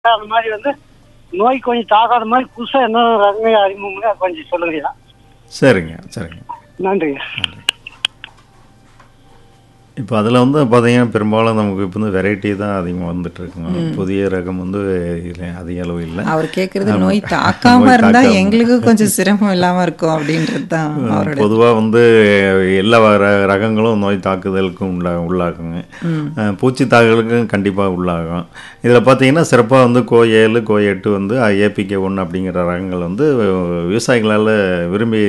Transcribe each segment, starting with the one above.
அந்த மாதிரி வந்து நோய் கொஞ்சம் தாக்காத மாதிரி புதுசாக என்ன ரகமே அறிமுகம்னு கொஞ்சம் சொல்லுங்கய்யா சரிங்க சரிங்க நன்றிங்க இப்போ அதில் வந்து பார்த்தீங்கன்னா பெரும்பாலும் நமக்கு இப்போ வந்து வெரைட்டி தான் அதிகமாக வந்துட்டு இருக்குங்க புதிய ரகம் வந்து இல்லை அதிக அளவு இல்லை அவர் கேக்குறது நோய் தாக்காம நோய் இருந்தா தாக்காம. எங்களுக்கு கொஞ்சம் சிரமம் இல்லாம இருக்கும் அப்படின்றது தான் அவரோட பொதுவாக வந்து எல்லா ர- ரகங்களும் நோய் தாக்குதலுக்கும் உள்ள உள்ளாகுங்க அஹ் பூச்சி தாக்குதலுக்கும் கண்டிப்பாக உள்ளாகும் இதில் பார்த்தீங்கன்னா சிறப்பாக வந்து கோ ஏழு கோ எட்டு வந்து ஏபிகே ஒன்று அப்படிங்கிற ரகங்கள் வந்து விவசாயிகளால் விரும்பி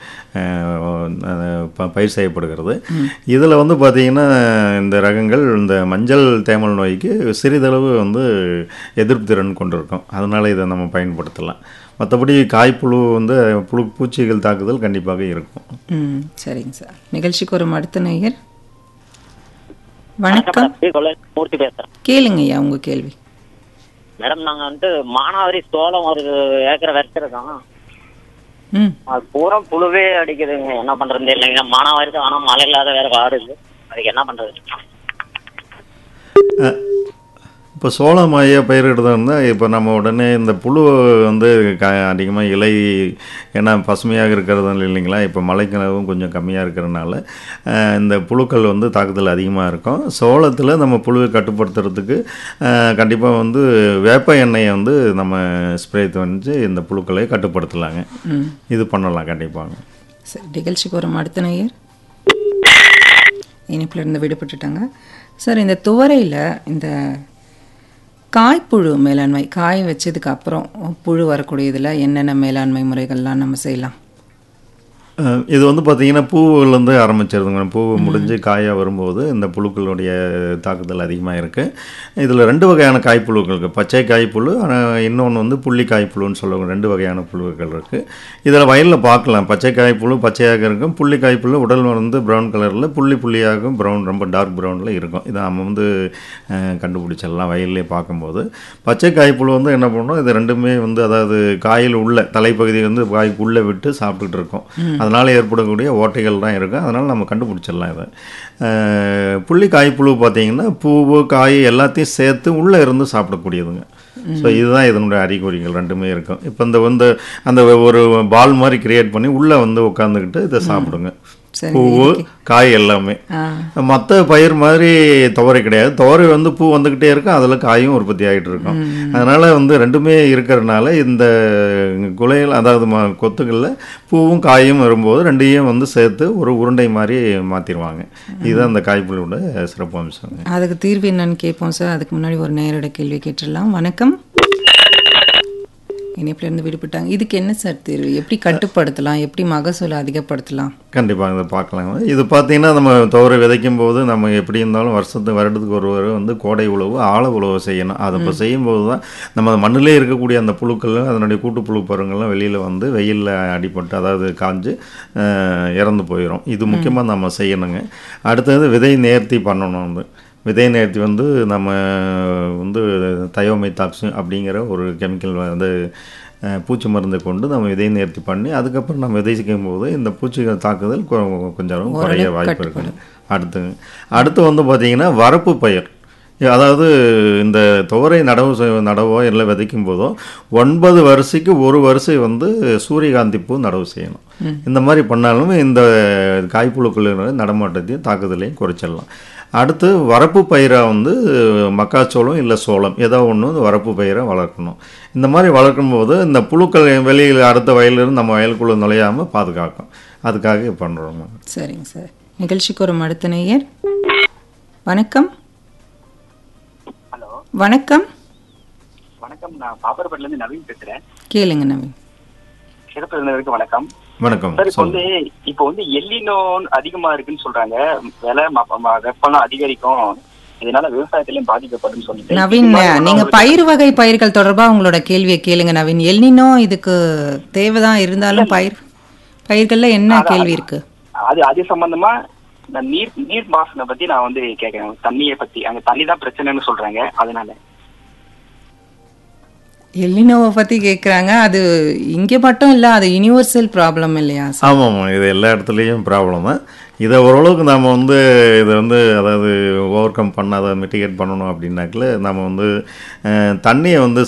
அஹ், ப- பயிர் செய்யப்படுகிறது இதில் வந்து பார்த்தீங்கன்னா இந்த ரகங்கள் இந்த மஞ்சள் தேமல் நோய்க்கு சிறிதளவு வந்து எதிர்ப்பு திறன் கொண்டிருக்கும் அதனால் இதை நம்ம பயன்படுத்தலாம் மற்றபடி காய்ப்புழு வந்து புழு பூச்சிகள் தாக்குதல் கண்டிப்பாக இருக்கும் ம் சரிங்க சார் நிகழ்ச்சிக்கு ஒரு அடுத்த நேயர் வணக்கம் மேடம் மூர்த்தி பேசுறேன் கேளுங்க ஐயா உங்க கேள்வி மேடம் நாங்க வந்து மானாவாரி சோளம் ஒரு ஏக்கரை வச்சிருக்கோம் ம் அது பூரா புழுவே அடிக்குதுங்க என்ன பண்றது இல்லைங்க மானாவாரி தான் ஆனா மழை இல்லாத வேற வாடுது அதுக்கு என்ன பண்றது இப்போ சோளம் மைய பயிரிடுறதா இருந்தால் இப்போ நம்ம உடனே இந்த புழு வந்து க அதிகமாக இலை ஏன்னா பசுமையாக இருக்கிறது இல்லைங்களா இப்போ மழைக்கிழவும் கொஞ்சம் கம்மியாக இருக்கிறதுனால அஹ், இந்த புழுக்கள் வந்து தாக்குதல் அதிகமாக இருக்கும் சோளத்தில் நம்ம புழுவை கட்டுப்படுத்துறதுக்கு கண்டிப்பாக வந்து வேப்ப எண்ணெயை வந்து நம்ம ஸ்ப்ரே வந்து இந்த புழுக்களை கட்டுப்படுத்தலாங்க ம் இது பண்ணலாம் கண்டிப்பாங்க சரி நிகழ்ச்சிக்கு ஒரு அடுத்த நேயர் இனிப்புல இருந்து விடுபட்டுட்டாங்க சார் இந்த துவரையில் இந்த காய்ப்புழு மேலாண்மை காய் வச்சதுக்கு அப்புறம் புழு வரக்கூடியதில் என்னென்ன மேலாண்மை முறைகள்லாம் நம்ம செய்யலாம் அஹ் இது வந்து பார்த்தீங்கன்னா பூவுலேருந்து ஆரம்பிச்சிருதுங்க பூ முடிஞ்சு காயாக வரும்போது இந்த புழுக்களுடைய தாக்குதல் அதிகமாக இருக்குது இதில் ரெண்டு வகையான காய்ப்புழுக்கள் இருக்குது பச்சை காய்ப்புழு ஆனால் இன்னொன்று வந்து புள்ளி காய்ப்புழுன்னு சொல்லுவாங்க ரெண்டு வகையான புழுக்கள் இருக்குது இதில் வயலில் பார்க்கலாம் பச்சை காய்ப்புழு பச்சையாக இருக்கும் புள்ளி காய்ப்புழு உடல் வந்து ப்ரௌன் கலரில் புள்ளி புள்ளியாகவும் ப்ரௌன் ரொம்ப டார்க் ப்ரௌனில் இருக்கும் இதை நம்ம வந்து அஹ், கண்டுபிடிச்சிடலாம் வயல்லே பார்க்கும்போது பச்சை காய்ப்புழு வந்து என்ன பண்ணணும் இது ரெண்டுமே வந்து அதாவது காயில் உள்ள தலைப்பகுதி வந்து காய்க்கு உள்ளே விட்டு சாப்பிட்டுட்டு இருக்கும் அதனால் ஏற்படக்கூடிய ஓட்டைகள் தான் இருக்கும் அதனால் நம்ம கண்டுபிடிச்சிடலாம் இதை அஹ், புள்ளி காய்ப்புழு பார்த்தீங்கன்னா பூவு காய் எல்லாத்தையும் சேர்த்து உள்ளே இருந்து சாப்பிடக்கூடியதுங்க ஸோ இதுதான் இதனுடைய அறிகுறிகள் ரெண்டுமே இருக்கும் இப்போ இந்த வந்து அந்த ஒரு பால் மாதிரி கிரியேட் பண்ணி உள்ளே வந்து உட்காந்துக்கிட்டு இதை சாப்பிடுங்க சரி பூவு காய் எல்லாமே ஆ மற்ற பயிர் மாதிரி துவரை கிடையாது துவரை வந்து பூ வந்துக்கிட்டே இருக்கும் அதில் காயும் உற்பத்தி ஆகிட்டு இருக்கும் அதனால் வந்து ரெண்டுமே இருக்கிறதுனால இந்த குலைகள் அதாவது ம கொத்துகளில் பூவும் காயும் வரும்போது ரெண்டையும் வந்து சேர்த்து ஒரு உருண்டை மாதிரி மாற்றிடுவாங்க இதுதான் அந்த காய்ப்புகளோட சிறப்பு அம்சங்க அதுக்கு தீர்வு என்னன்னு கேட்போம் சார் அதுக்கு முன்னாடி ஒரு நேரோட கேள்வி கேட்டுடலாம் வணக்கம் இணைப்புல இருந்து விடுபட்டாங்க இதுக்கு என்ன சார் தீர்வு எப்படி கட்டுப்படுத்தலாம் எப்படி மகசூலை அதிகப்படுத்தலாம் கண்டிப்பாக இதை பார்க்கலாங்க இது பார்த்தீங்கன்னா நம்ம துவரை விதைக்கும் போது நம்ம எப்படி இருந்தாலும் வருஷத்துக்கு வருடத்துக்கு ஒரு முறை வந்து கோடை உழவு ஆழ உழவு செய்யணும் அதை இப்போ செய்யும்போது தான் நம்ம மண்ணிலே இருக்கக்கூடிய அந்த புழுக்கள் அதனுடைய கூட்டுப்புழு பருவங்கள்லாம் வெளியில் வந்து வெயிலில் அடிபட்டு அதாவது காஞ்சு அஹ், இறந்து போயிடும் இது முக்கியமாக நம்ம செய்யணுங்க அடுத்தது விதை நேர்த்தி பண்ணணும் வந்து விதை நேர்த்தி வந்து நம்ம வந்து தயோமைத்தாக்ஸு அப்படிங்கிற ஒரு கெமிக்கல் வந்து அஹ், பூச்சி மருந்தை கொண்டு நம்ம விதை நேர்த்தி பண்ணி அதுக்கப்புறம் நம்ம விதைக்கும் போது இந்த பூச்சிகள் தாக்குதல் கொ- கொஞ்சம் குறைய வாய்ப்பு இருக்குது அடுத்து அடுத்து வந்து பார்த்திங்கன்னா வரப்பு பயிர் அதாவது இந்த துவரை நடவு செய்- நடவோ இல்லை விதைக்கும் போதோ ஒன்பது வரிசைக்கு ஒரு வரிசை வந்து சூரியகாந்தி பூ நடவு செய்யணும் இந்த மாதிரி பண்ணாலும் இந்த காய்ப்புழுக்களின் நடமாட்டத்தையும் தாக்குதலையும் குறைச்சிடலாம் அடுத்து வரப்பு பயிராக வந்து மக்காச்சோளம் இல்லை சோளம் ஏதோ ஒன்று வரப்பு பயிரை வளர்க்கணும் இந்த மாதிரி வளர்க்கும் போது இந்த புழுக்கள் வெளியில் அடுத்த வயலிருந்து நம்ம வயலுக்குள்ளே நுழையாமல் பாதுகாக்கும் அதுக்காக பண்ணுறோம் சரிங்க சார் நிகழ்ச்சிக்கு ஒரு அடுத்த நேயர் வணக்கம் ஹலோ வணக்கம் வணக்கம் நான் பாப்பரப்பட்டில இருந்து நவீன் பேசுறேன் கேளுங்க நவீன் சிறப்பு விருந்தினருக்கு வணக்கம் வணக்கம் சார் இப்போ வந்து சொல்லுங்கள் இப்போ வந்து எல்லினோ அதிகமா இருக்குன்னு சொல்றாங்க விலை ம- ம- வெப்பம்லாம் அதிகரிக்கும் இதனால விவசாயத்திலயும் பாதிக்கப்படும் சொல்லிட்டு நவீன் இது மாதிரி நீங்க ஒரு- பயிர் வகை பயிர்கள் தொடர்பா உங்களோட கேள்வியை கேளுங்க நவீன் எல்னினோ இதுக்கு தேவைதான் இருந்தாலும் பயிர் பயிர்கள்ல என்ன கேள்வி இருக்கு அது அது சம்பந்தமா இந்த நீர் நீர் பாசனை பத்தி நான் வந்து கேட்கறேன் தண்ணியை பத்தி அங்க தண்ணி தான் பிரச்சனைன்னு சொல்றாங்க அதனால எல்னினோவை பத்தி கேக்குறாங்க அது இங்க மட்டும் இல்ல அது யுனிவர்சல் ப்ராப்ளம் இல்லையா சார் ஆமாம் ஆமாம் இது எல்லா இடத்துலையும் ப்ராப்ளம் தான் இதை ஓரளவுக்கு நாம் வந்து இதை வந்து அதாவது ஓவர் கம் பண்ண அதை மிட்டிகேட் பண்ணணும் அப்படின்னாக்கில் நம்ம வந்து அஹ், தண்ணியை வந்து